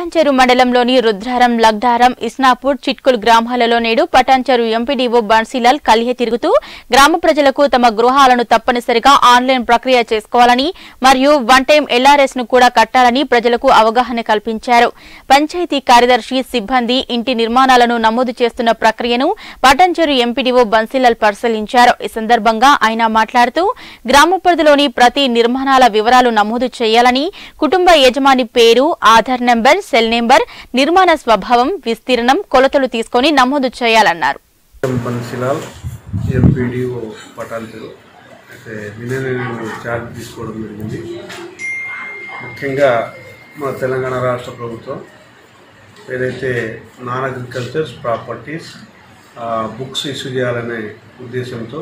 పటాన్చెరు మండలంలోని రుద్రారం లగ్డారం ఇస్నాపూర్ చిట్కుల్ గ్రామాలలో నేడు పటాన్చెరు ఎంపీడీఓ బన్సీలాల్ కలిహే తిరుగుతూ గ్రామ ప్రజలకు తమ గృహాలను తప్పనిసరిగా ఆన్లైన్ ప్రక్రియ చేసుకోవాలని మరియు వన్ టైం ఎల్ఆర్ఎస్ ను కూడా కట్టాలని ప్రజలకు అవగాహన కల్పించారు పంచాయతీ కార్యదర్శి సిబ్బంది ఇంటి నిర్మాణాలను నమోదు చేస్తున్న ప్రక్రియను పటాన్చెరు ఎంపీడీఓ బన్సీలాల్ పరిశీలించారు ఈ సందర్భంగా ఆయన మాట్లాడుతూ గ్రామ పరిధిలోని ప్రతి నిర్మాణాల వివరాలు నమోదు చేయాలని కుటుంబ యజమాని పేరు ఆధార్ నెంబర్ సెల్ నెంబర్ నిర్మాణ స్వభావం విస్తీర్ణం కొలతలు తీసుకొని నమోదు చేయాలన్నారు బన్సిలాల్ ఎంపీడీఓ పటాన్చెరు అయితే నిన్న నేను ఛార్జ్ తీసుకోవడం జరిగింది ముఖ్యంగా మన తెలంగాణ రాష్ట్ర ప్రభుత్వం ఏదైతే non agricultures properties books issue చేయాలనే ఉద్దేశంతో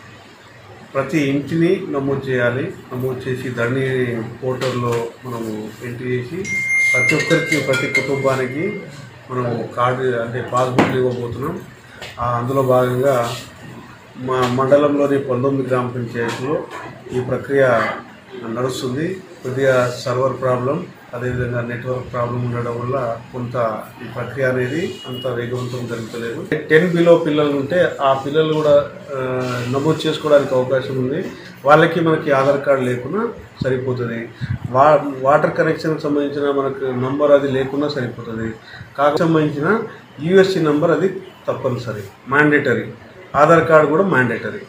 ప్రతి ఇంటిని నమోదు చేయాలి నమోదు చేసి దాన్ని పోర్టల్లో మనము ఎంట్రీ చేసి ప్రతి ఒక్కరికి ప్రతి కుటుంబానికి మనము కార్డు అంటే పాస్బుక్ ఇవ్వబోతున్నాం ఆ, అందులో భాగంగా మా మండలంలోని పంతొమ్మిది గ్రామ పంచాయతీలో ఈ ప్రక్రియ నడుస్తుంది కొద్దిగా సర్వర్ ప్రాబ్లం అదేవిధంగా నెట్వర్క్ ప్రాబ్లం ఉండడం వల్ల కొంత ఈ ప్రక్రియ అనేది అంత వేగవంతం జరుగుతలేదు టెన్ బిలో పిల్లలు ఉంటే ఆ పిల్లలు కూడా ఆ, నమోదు చేసుకోవడానికి అవకాశం ఉంది వాళ్ళకి మనకి ఆధార్ కార్డు లేకున్నా సరిపోతుంది వా వాటర్ కనెక్షన్కి సంబంధించిన మనకు నంబర్ అది లేకున్నా సరిపోతుంది కాక సంబంధించిన యూఎస్సి నంబర్ అది తప్పనిసరి మ్యాండేటరీ ఆధార్ కార్డు కూడా మ్యాండేటరీ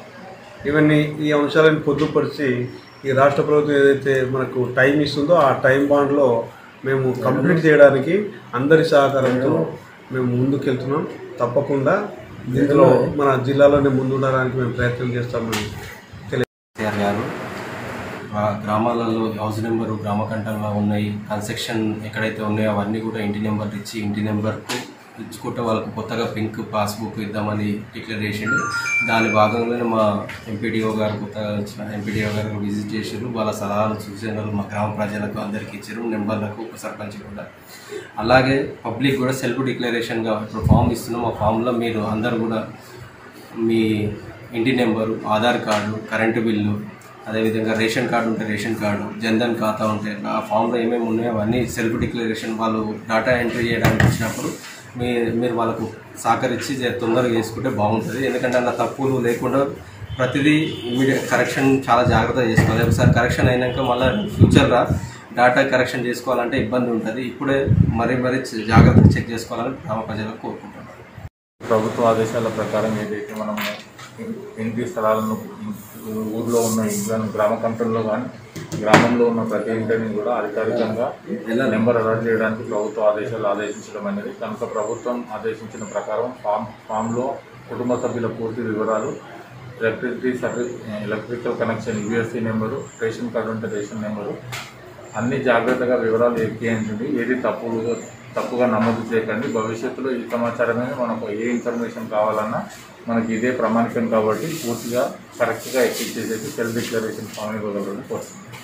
ఇవన్నీ ఈ అంశాలను పొందుపరిచి ఈ రాష్ట్ర ప్రభుత్వం ఏదైతే మనకు టైం ఇస్తుందో ఆ టైం బాండ్లో మేము కంప్లీట్ చేయడానికి అందరి సహకారంతో మేము ముందుకెళ్తున్నాం తప్పకుండా ఇందులో మన జిల్లాలోనే ముందుండడానికి మేము ప్రయత్నం చేస్తామని కేసీఆర్ గారు గ్రా- గ్రామాలలో హౌస్ నెంబరు గ్రామ కంఠంలో ఉన్నాయి కన్స్ట్రక్షన్ ఎక్కడైతే ఉన్నాయో అవన్నీ కూడా ఇంటి నెంబర్ ఇచ్చి ఇంటి నెంబర్కు ఇచ్చుకుంటే వాళ్ళకు కొత్తగా పింక్ పాస్బుక్ ఇద్దామని డిక్లేర్ చేసిండు దాని భాగంగానే మా ఎంపీడీఓ గారు కొత్తగా వచ్చిన ఎంపీడీఓ గారు విజిట్ చేసారు వాళ్ళ సలహాలు సూచనలు మా గ్రామ ప్రజలకు అందరికీ ఇచ్చారు నెంబర్లకు ఉప సర్పంచ్ కూడా అలాగే పబ్లిక్ కూడా సెల్ఫ్ డిక్లరేషన్గా ఇప్పుడు ఫామ్ ఇస్తున్నాం ఆ ఫామ్లో మీరు అందరు కూడా మీ ఇంటి number Aadhaar card current bill అదేవిధంగా రేషన్ కార్డు ఉంటే రేషన్ కార్డు జన్ధన్ ఖాతా ఉంటే ఆ ఫామ్లో ఏమేమి ఉన్నాయో అవన్నీ సెల్ఫ్ డిక్లరేషన్ వాళ్ళు డేటా ఎంట్రీ చేయడానికి వచ్చినప్పుడు మీ మీరు వాళ్ళకు సహకరించి జర తొందరగా చేసుకుంటే బాగుంటుంది ఎందుకంటే అలా తప్పులు లేకుండా ప్రతిదీ ఇమీడియట్ కరెక్షన్ చాలా జాగ్రత్తగా చేసుకోవాలి ఒకసారి కరెక్షన్ అయినాక మళ్ళీ ఫ్యూచర్గా డేటా కరెక్షన్ చేసుకోవాలంటే ఇబ్బంది ఉంటుంది ఇప్పుడే మరీ మరీ జాగ్రత్తగా చెక్ చేసుకోవాలని గ్రామ ప్రజలకు కోరుకుంటున్నాను ప్రభుత్వ ఆదేశాల ప్రకారం ఏదైతే మనం ఇంటి స్థలాలను ఊర్లో ఉన్న ఇంట్లను గ్రామ కంట్రోల్లో కానీ గ్రామంలో ఉన్న ప్రతి ఇంటిని కూడా అధికారికంగా నెంబర్ అలాట్ చేయడానికి ప్రభుత్వ ఆదేశాలు ఆదేశించడం అనేది కనుక ప్రభుత్వం ఆదేశించిన ప్రకారం ఫామ్ ఫామ్లో కుటుంబ సభ్యుల పూర్తి వివరాలు ఎలక్ట్రిసిటీ సర్వీ electrical connection USC number ration card ఉంటే రేషన్ నెంబరు అన్ని జాగ్రత్తగా వివరాలు ఎక్కించండి ఏది తప్పు తప్పుగా నమోదు చేయకండి భవిష్యత్తులో ఈ సమాచారమే మనకు ఏ ఇన్ఫర్మేషన్ కావాలన్నా మనకి ఇదే ప్రామాణికం కాబట్టి పూర్తిగా కరెక్ట్గా ఎక్కించేసేసి సెల్ఫ్ డిక్లరేషన్ ఫామ్ ఇవ్వగలరని కోరుతున్నాను